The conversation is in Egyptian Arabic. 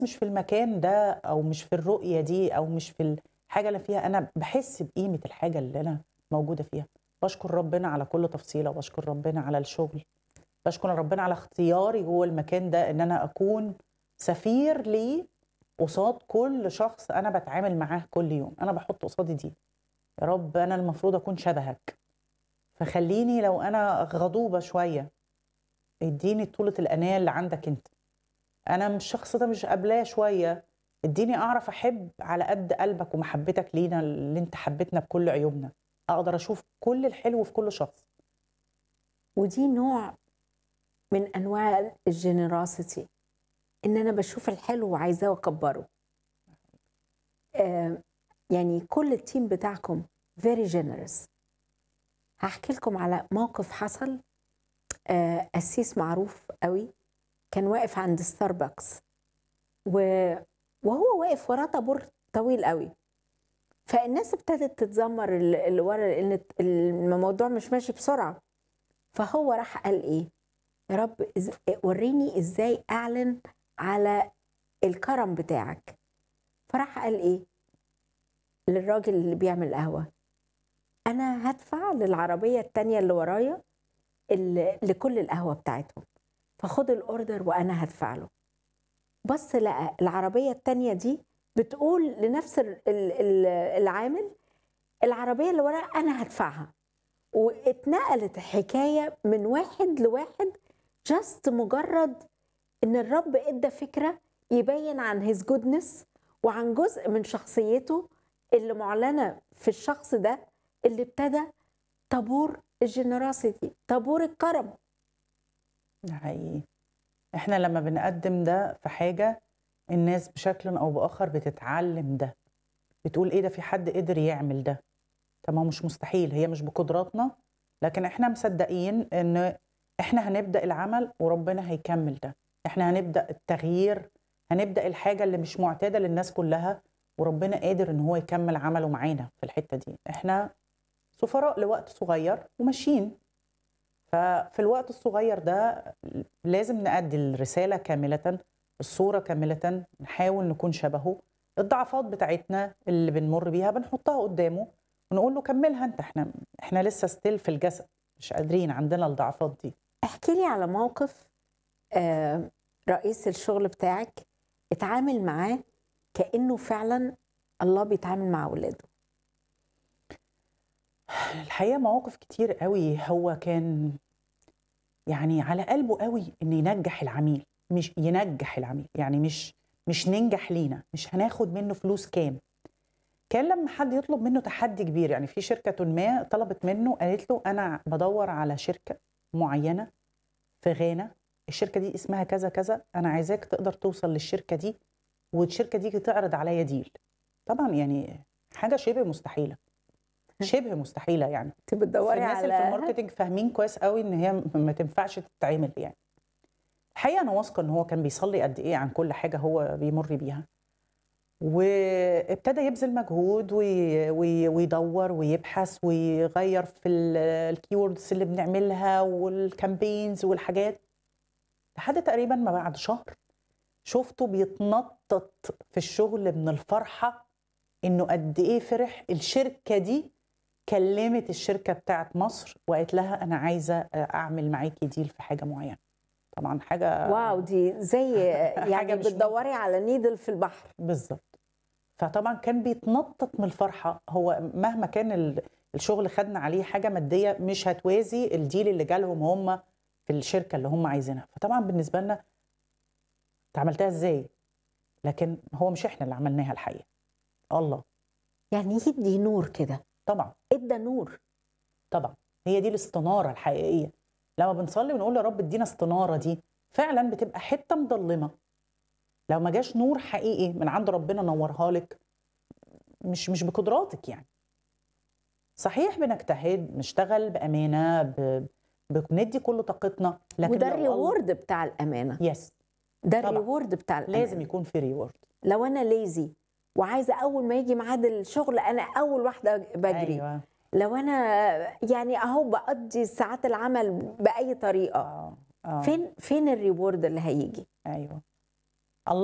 مش في المكان ده او مش في الرؤيه دي او مش في الحاجه اللي فيها انا بحس بقيمه الحاجه اللي انا موجوده فيها بشكر ربنا على كل تفصيله وبشكر ربنا على الشغل بشكر ربنا على اختياري جوه المكان ده ان انا اكون سفير ليه قصاد كل شخص انا بتعامل معاه كل يوم انا بحط قصادي دي يا رب انا المفروض اكون شبهك فخليني لو انا غضوبه شويه اديني طولة الأناة اللي عندك انت انا مش الشخص ده مش قابلاه شويه اديني اعرف احب على قد قلبك ومحبتك لينا اللي انت حبيتنا بكل عيوبنا اقدر اشوف كل الحلو في كل شخص ودي نوع من انواع الجنراسيتي ان انا بشوف الحلو وعايزاه واكبره آه يعني كل التيم بتاعكم very generous هحكي لكم على موقف حصل آه قسيس معروف قوي كان واقف عند ستاربكس و... وهو واقف وراه طابور طويل قوي فالناس ابتدت تتذمر اللي ورا لان الموضوع مش ماشي بسرعه فهو راح قال ايه يا رب إز... وريني ازاي اعلن على الكرم بتاعك فراح قال ايه للراجل اللي بيعمل قهوه انا هدفع للعربيه التانية اللي ورايا اللي لكل القهوه بتاعتهم فخد الاوردر وانا هدفع له بص لقى العربيه التانية دي بتقول لنفس العامل العربيه اللي وراها انا هدفعها واتنقلت الحكايه من واحد لواحد جاست مجرد ان الرب ادى فكره يبين عن هيز جودنس وعن جزء من شخصيته اللي معلنه في الشخص ده اللي ابتدى طابور الجنراسيتي طابور الكرم ده حقيقي احنا لما بنقدم ده في حاجه الناس بشكل او باخر بتتعلم ده بتقول ايه ده في حد قدر يعمل ده طب ما هو مش مستحيل هي مش بقدراتنا لكن احنا مصدقين ان احنا هنبدا العمل وربنا هيكمل ده احنا هنبدا التغيير هنبدا الحاجه اللي مش معتاده للناس كلها وربنا قادر ان هو يكمل عمله معانا في الحته دي احنا سفراء لوقت صغير وماشيين ففي الوقت الصغير ده لازم نأدي الرسالة كاملة الصورة كاملة نحاول نكون شبهه الضعفات بتاعتنا اللي بنمر بيها بنحطها قدامه ونقول له كملها انت احنا احنا لسه ستيل في الجسد مش قادرين عندنا الضعفات دي احكي لي على موقف آه رئيس الشغل بتاعك اتعامل معاه كأنه فعلا الله بيتعامل مع اولاده الحقيقه مواقف كتير قوي هو كان يعني على قلبه قوي ان ينجح العميل مش ينجح العميل يعني مش مش ننجح لينا مش هناخد منه فلوس كام كان لما حد يطلب منه تحدي كبير يعني في شركة ما طلبت منه قالت له أنا بدور على شركة معينة في غانا الشركة دي اسمها كذا كذا أنا عايزاك تقدر توصل للشركة دي والشركة دي تعرض عليا ديل طبعا يعني حاجة شبه مستحيلة شبه مستحيله يعني انت بتدوري الناس على اللي في الماركتنج فاهمين كويس قوي ان هي ما تنفعش تتعمل يعني الحقيقه انا واثقه ان هو كان بيصلي قد ايه عن كل حاجه هو بيمر بيها وابتدى يبذل مجهود وي... وي... ويدور ويبحث ويغير في الكيوردز اللي بنعملها والكامبينز والحاجات لحد تقريبا ما بعد شهر شفته بيتنطط في الشغل من الفرحه انه قد ايه فرح الشركه دي كلمت الشركه بتاعت مصر وقالت لها انا عايزه اعمل معاكي ديل في حاجه معينه طبعا حاجه واو دي زي يعني بتدوري على نيدل في البحر بالظبط فطبعا كان بيتنطط من الفرحه هو مهما كان الشغل خدنا عليه حاجه ماديه مش هتوازي الديل اللي جالهم هم في الشركه اللي هم عايزينها فطبعا بالنسبه لنا انت عملتها ازاي لكن هو مش احنا اللي عملناها الحقيقه الله يعني يدي نور كده طبعا ادى نور طبعا هي دي الاستناره الحقيقيه لما بنصلي ونقول يا رب ادينا استناره دي فعلا بتبقى حته مضلمه لو ما جاش نور حقيقي من عند ربنا نورها لك مش مش بقدراتك يعني صحيح بنجتهد نشتغل بامانه ب... بندي كل طاقتنا لكن وده الريورد بتاع الامانه يس ده الريورد بتاع الامانه لازم يكون في ريورد لو انا ليزي وعايزه اول ما يجي ميعاد الشغل انا اول واحده بجري أيوة. لو انا يعني اهو بقضي ساعات العمل باي طريقه آه. آه. فين فين الريورد اللي هيجي ايوه